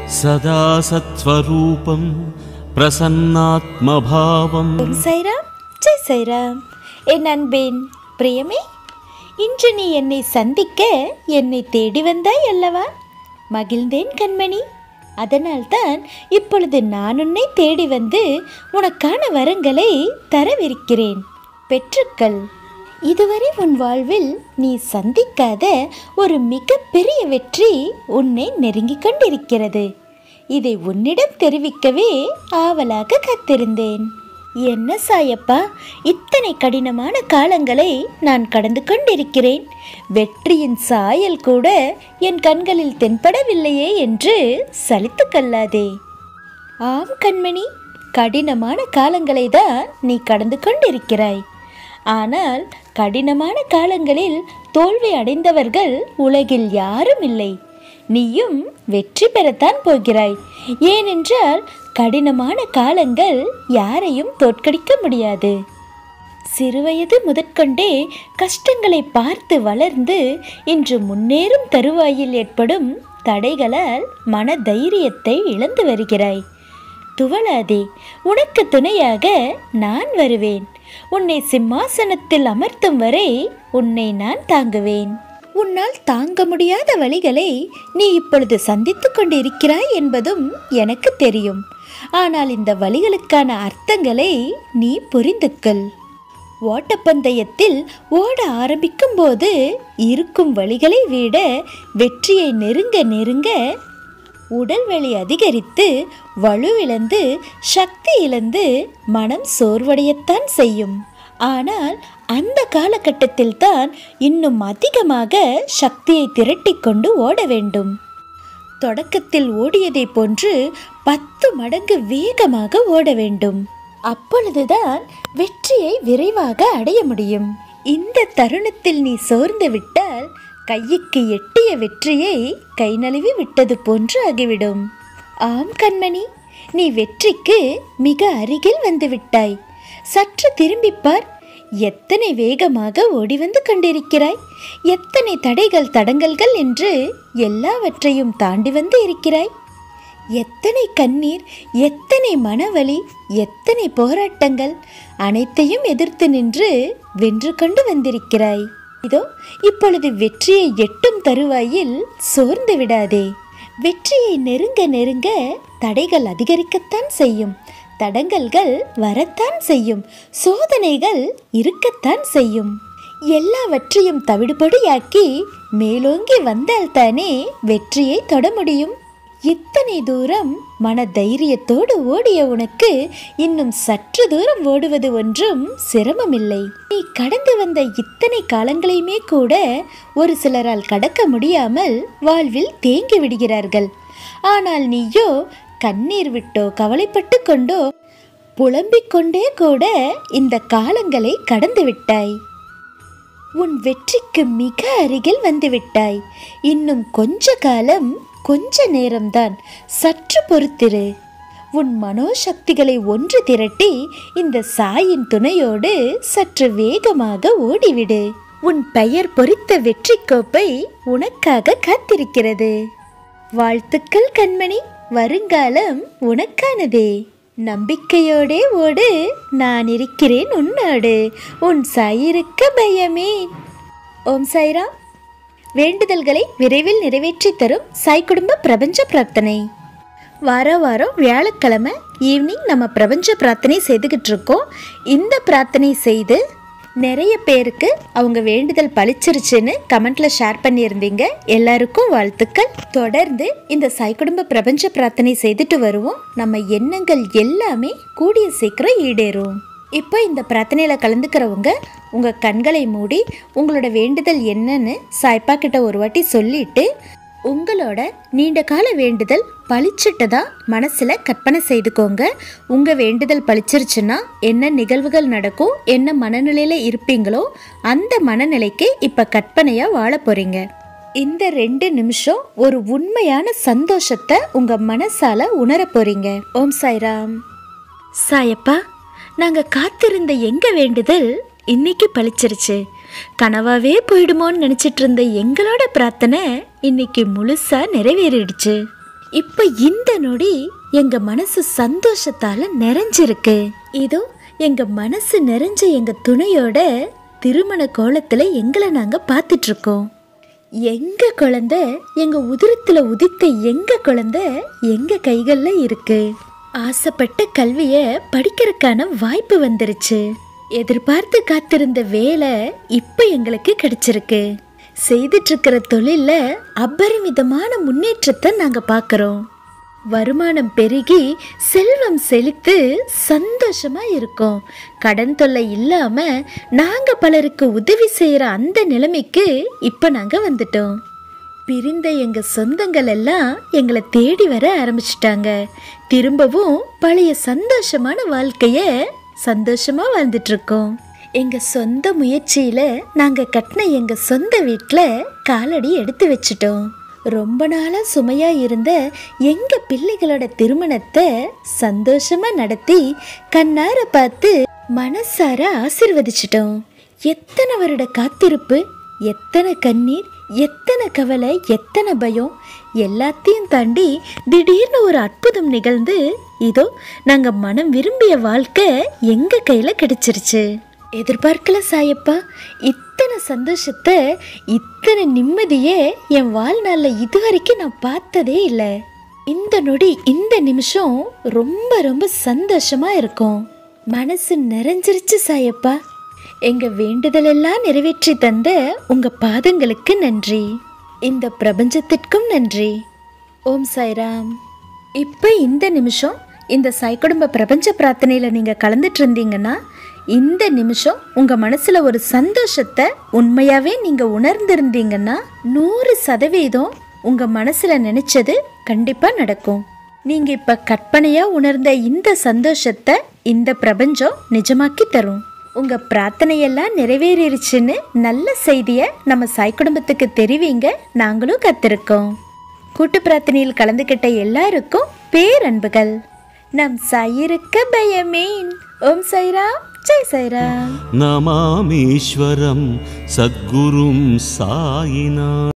सदा सत्स्वरूपं प्रसन्नात्मभावम् ஓம் சைராம் ஜெய் சைராம் என் அன்பேன் பிரியமே இன்று நீ என்னை சந்திக்க என்னை தேடி வந்தாய் அல்லவா மகிழ்ந்தேன் கண்மணி அதனால்தான் இப்பொழுது நான் உன்னை தேடி வந்து உனக்கான வரங்களை தரவிருக்கிறேன் பெற்றுக்கள் இதுவரை உன் வாழ்வில் நீ சந்திக்காத ஒரு மிகப்பெரிய வெற்றி உன்னை நெருங்கிக் கொண்டிருக்கிறது இதை உன்னிடம் தெரிவிக்கவே ஆவலாக காத்திருந்தேன் என்ன சாயப்பா இத்தனை கடினமான காலங்களை நான் கடந்து கொண்டிருக்கிறேன் வெற்றியின் சாயல் கூட என் கண்களில் தென்படவில்லையே என்று சலித்து கொள்ளாதே ஆம் கண்மணி கடினமான காலங்களை தான் நீ கடந்து கொண்டிருக்கிறாய் ஆனால் கடினமான காலங்களில் தோல்வி அடைந்தவர்கள் உலகில் யாரும் இல்லை நீயும் வெற்றி பெறத்தான் போகிறாய் ஏனென்றால் கடினமான காலங்கள் யாரையும் தோற்கடிக்க முடியாது சிறுவயது முதற்கொண்டே கஷ்டங்களை பார்த்து வளர்ந்து இன்று முன்னேறும் தருவாயில் ஏற்படும் தடைகளால் மன தைரியத்தை இழந்து வருகிறாய் துவளாதே உனக்கு துணையாக நான் வருவேன் உன்னை சிம்மாசனத்தில் அமர்த்தும் வரை உன்னை நான் தாங்குவேன் உன்னால் தாங்க முடியாத வழிகளை நீ இப்பொழுது சந்தித்துக் கொண்டிருக்கிறாய் என்பதும் எனக்கு தெரியும் ஆனால் இந்த வழிகளுக்கான அர்த்தங்களை நீ புரிந்து கொள் ஓட்டப்பந்தயத்தில் ஓட ஆரம்பிக்கும் போது இருக்கும் வழிகளை விட வெற்றியை நெருங்க நெருங்க உடல் வலி அதிகரித்து வலுவிழந்து சக்தி இழந்து மனம் சோர்வடையத்தான் செய்யும் ஆனால் அந்த காலகட்டத்தில் தான் இன்னும் அதிகமாக சக்தியை திரட்டிக் கொண்டு ஓட வேண்டும் தொடக்கத்தில் ஓடியதை போன்று பத்து மடங்கு வேகமாக ஓட வேண்டும் அப்பொழுதுதான் வெற்றியை விரைவாக அடைய முடியும் இந்த தருணத்தில் நீ சோர்ந்து விட்டால் கையுக்கு எட்டிய வெற்றியை கை நழுவி விட்டது போன்று ஆகிவிடும் ஆம் கண்மணி நீ வெற்றிக்கு மிக அருகில் வந்து விட்டாய் சற்று திரும்பிப் பார் எத்தனை வேகமாக ஓடி வந்து கொண்டிருக்கிறாய் எத்தனை தடைகள் தடங்கல்கள் என்று எல்லாவற்றையும் தாண்டி வந்து இருக்கிறாய் எத்தனை கண்ணீர் எத்தனை மனவலி எத்தனை போராட்டங்கள் அனைத்தையும் எதிர்த்து நின்று வென்று கொண்டு வந்திருக்கிறாய் இதோ இப்பொழுது வெற்றியை எட்டும் தருவாயில் சோர்ந்து விடாதே வெற்றியை நெருங்க நெருங்க தடைகள் அதிகரிக்கத்தான் செய்யும் தடங்கல்கள் வரத்தான் செய்யும் சோதனைகள் இருக்கத்தான் செய்யும் எல்லாவற்றையும் தவிடுபடியாக்கி மேலோங்கி வந்தால்தானே வெற்றியை தொட முடியும் இத்தனை தூரம் மன தைரியத்தோடு ஓடிய உனக்கு இன்னும் சற்று தூரம் ஓடுவது ஒன்றும் சிரமமில்லை நீ கடந்து வந்த இத்தனை காலங்களையுமே கூட ஒரு சிலரால் கடக்க முடியாமல் வாழ்வில் தேங்கி விடுகிறார்கள் ஆனால் நீயோ கண்ணீர் விட்டோ கவலைப்பட்டு கொண்டோ புலம்பிக் கொண்டே கூட இந்த காலங்களை கடந்து விட்டாய் உன் வெற்றிக்கு மிக அருகில் வந்துவிட்டாய் இன்னும் கொஞ்ச காலம் கொஞ்ச நேரம்தான் சற்று பொறுத்திரு உன் மனோசக்திகளை ஒன்று திரட்டி இந்த சாயின் துணையோடு சற்று வேகமாக ஓடிவிடு உன் பெயர் பொறித்த வெற்றி கோப்பை உனக்காக காத்திருக்கிறது வாழ்த்துக்கள் கண்மணி வருங்காலம் உனக்கானதே நம்பிக்கையோடே ஓடு நான் இருக்கிறேன் உன்னோடு உன் சாயிருக்க பயமே ஓம் சாய்ராம் வேண்டுதல்களை விரைவில் நிறைவேற்றி தரும் சாய் குடும்ப பிரபஞ்ச பிரார்த்தனை வார வாரம் வியாழக்கிழமை ஈவினிங் நம்ம பிரபஞ்ச பிரார்த்தனை செய்துக்கிட்டு இருக்கோம் இந்த பிரார்த்தனை செய்து நிறைய பேருக்கு அவங்க வேண்டுதல் பளிச்சிருச்சுன்னு கமெண்ட்ல ஷேர் பண்ணியிருந்தீங்க எல்லாருக்கும் வாழ்த்துக்கள் தொடர்ந்து இந்த சாய் குடும்ப பிரபஞ்ச பிரார்த்தனை செய்துட்டு வருவோம் நம்ம எண்ணங்கள் எல்லாமே கூடிய சீக்கிரம் ஈடேறும் இப்போ இந்த பிரார்த்தனையில் கலந்துக்கிறவங்க உங்கள் கண்களை மூடி உங்களோட வேண்டுதல் என்னன்னு சாய்ப்பா கிட்ட ஒரு வாட்டி சொல்லிட்டு உங்களோட நீண்ட கால வேண்டுதல் பளிச்சிட்டதா மனசில் கற்பனை செய்துக்கோங்க உங்கள் வேண்டுதல் பளிச்சிருச்சுன்னா என்ன நிகழ்வுகள் நடக்கும் என்ன மனநிலையில் இருப்பீங்களோ அந்த மனநிலைக்கு இப்போ கற்பனையாக வாழ போகிறீங்க இந்த ரெண்டு நிமிஷம் ஒரு உண்மையான சந்தோஷத்தை உங்கள் மனசால உணர போகிறீங்க ஓம் சாய்ராம் சாயப்பா நாங்கள் காத்திருந்த எங்க வேண்டுதல் இன்னைக்கு பளிச்சிருச்சு கனவாவே போயிடுமோன்னு நினச்சிட்டு இருந்த எங்களோட பிரார்த்தனை இன்னைக்கு முழுசா நிறைவேறிடுச்சு இப்ப இந்த நொடி எங்க மனசு சந்தோஷத்தால நிறைஞ்சிருக்கு இதோ எங்க மனசு நிறைஞ்ச எங்க துணையோட திருமண கோலத்துல எங்களை நாங்க பார்த்துட்டு இருக்கோம் எங்க குழந்தை எங்க உதிரத்துல உதித்த எங்க குழந்தை எங்க கைகள்ல இருக்கு ஆசைப்பட்ட கல்விய படிக்கிறதுக்கான வாய்ப்பு வந்துருச்சு எதிர்பார்த்து காத்திருந்த வேலை இப்ப எங்களுக்கு கிடைச்சிருக்கு செய்துட்டு இருக்கிற தொழில்ல அபரிமிதமான முன்னேற்றத்தை நாங்க பார்க்கறோம் வருமானம் பெருகி செல்வம் செழித்து சந்தோஷமா இருக்கோம் கடன் தொல்லை இல்லாம நாங்க பலருக்கு உதவி செய்யற அந்த நிலைமைக்கு இப்ப நாங்க வந்துட்டோம் பிரிந்த எங்க சொந்தங்கள் எல்லாம் எங்களை தேடி வர ஆரம்பிச்சிட்டாங்க திரும்பவும் பழைய சந்தோஷமான வாழ்க்கைய சந்தோஷமா வாழ்ந்துட்டு இருக்கோம் எங்க சொந்த முயற்சியில நாங்க கட்டின எங்க சொந்த வீட்ல காலடி எடுத்து வச்சிட்டோம் ரொம்ப நாளா சுமையா இருந்த எங்க பிள்ளைகளோட திருமணத்தை சந்தோஷமா நடத்தி கண்ணார பார்த்து மனசார ஆசிர்வதிச்சிட்டோம் எத்தனை வருட காத்திருப்பு எத்தனை கண்ணீர் எத்தனை கவலை எத்தனை பயம் எல்லாத்தையும் தாண்டி திடீர்னு ஒரு அற்புதம் நிகழ்ந்து இதோ நாங்க மனம் விரும்பிய வாழ்க்கை எங்க கையில கிடைச்சிருச்சு எதிர்பார்க்கல சாயப்பா இத்தனை சந்தோஷத்தை இத்தனை நிம்மதியே என் வாழ்நாள்ல இதுவரைக்கும் நான் பார்த்ததே இல்லை இந்த நொடி இந்த நிமிஷம் ரொம்ப ரொம்ப சந்தோஷமா இருக்கும் மனசு நிறைஞ்சிருச்சு சாயப்பா எங்க வேண்டுதல் எல்லாம் நிறைவேற்றி தந்த உங்க பாதங்களுக்கு நன்றி இந்த பிரபஞ்சத்திற்கும் நன்றி ஓம் சாய்ராம் இப்போ இந்த நிமிஷம் இந்த சாய் குடும்ப பிரபஞ்ச பிரார்த்தனையில் நீங்கள் கலந்துட்டு இருந்தீங்கன்னா இந்த நிமிஷம் உங்கள் மனசில் ஒரு சந்தோஷத்தை உண்மையாகவே நீங்கள் உணர்ந்திருந்தீங்கன்னா நூறு சதவீதம் உங்கள் மனசில் நினச்சது கண்டிப்பாக நடக்கும் நீங்கள் இப்போ கற்பனையாக உணர்ந்த இந்த சந்தோஷத்தை இந்த பிரபஞ்சம் நிஜமாக்கி தரும் உங்க பிரார்த்தனையெல்லாம் நிறைவேறிடுச்சுன்னு நல்ல செய்தியை நம்ம சாய் குடும்பத்துக்கு தெரிவிங்க நாங்களும் கத்திருக்கோம் கூட்டு பிரார்த்தனையில் கலந்துக்கிட்ட எல்லாருக்கும் பேரன்புகள் நம் சாயிருக்க பயமேன் ஓம் சைராம் ஜெய் சைராம் नमामीश्वरं सद्गुरुं सायिना